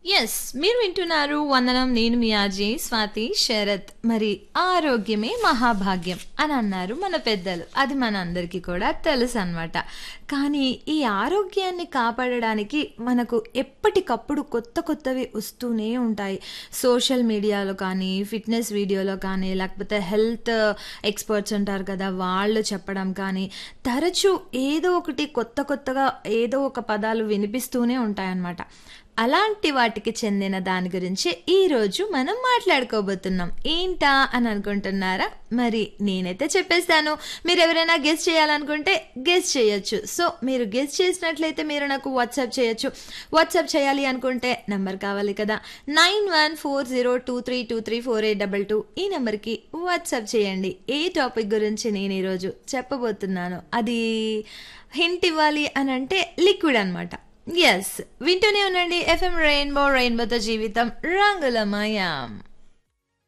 yes మీరు వింటున్నారు వందనం నేను మీ ఆజీ స్వాతి శరత్ మరి ఆరోగ్యమే మహాభాగ్యం అని అన్నారు మన పెద్దలు అది మన అందరికీ కూడా తెలుసు అనమాట కానీ ఈ ఆరోగ్యాన్ని కాపాడడానికి మనకు ఎప్పటికప్పుడు కొత్త కొత్తవి వస్తూనే ఉంటాయి సోషల్ మీడియాలో కానీ ఫిట్నెస్ వీడియోలో కానీ లేకపోతే హెల్త్ ఎక్స్పర్ట్స్ ఉంటారు కదా వాళ్ళు చెప్పడం కానీ తరచూ ఏదో ఒకటి కొత్త కొత్తగా ఏదో ఒక పదాలు వినిపిస్తూనే ఉంటాయన్నమాట అలాంటి వాటికి చెందిన దాని గురించి ఈరోజు మనం మాట్లాడుకోబోతున్నాం ఏంటా అని అనుకుంటున్నారా మరి నేనైతే చెప్పేస్తాను మీరు ఎవరైనా గెస్ట్ చేయాలనుకుంటే గెస్ట్ చేయొచ్చు సో మీరు గెస్ట్ చేసినట్లయితే మీరు నాకు వాట్సాప్ చేయొచ్చు వాట్సాప్ చేయాలి అనుకుంటే నెంబర్ కావాలి కదా nine one four zero two three two three four eight double two ఈ నెంబర్కి వాట్సాప్ చేయండి ఏ టాపిక్ గురించి నేను ఈరోజు చెప్పబోతున్నాను అది హింట్ ఇవ్వాలి అని అంటే లిక్విడ్ అనమాట ఎస్ వింటూనే ఉండండి ఎఫ్ఎం రెయిన్బో రెయిన్బోతో జీవితం రంగులమయం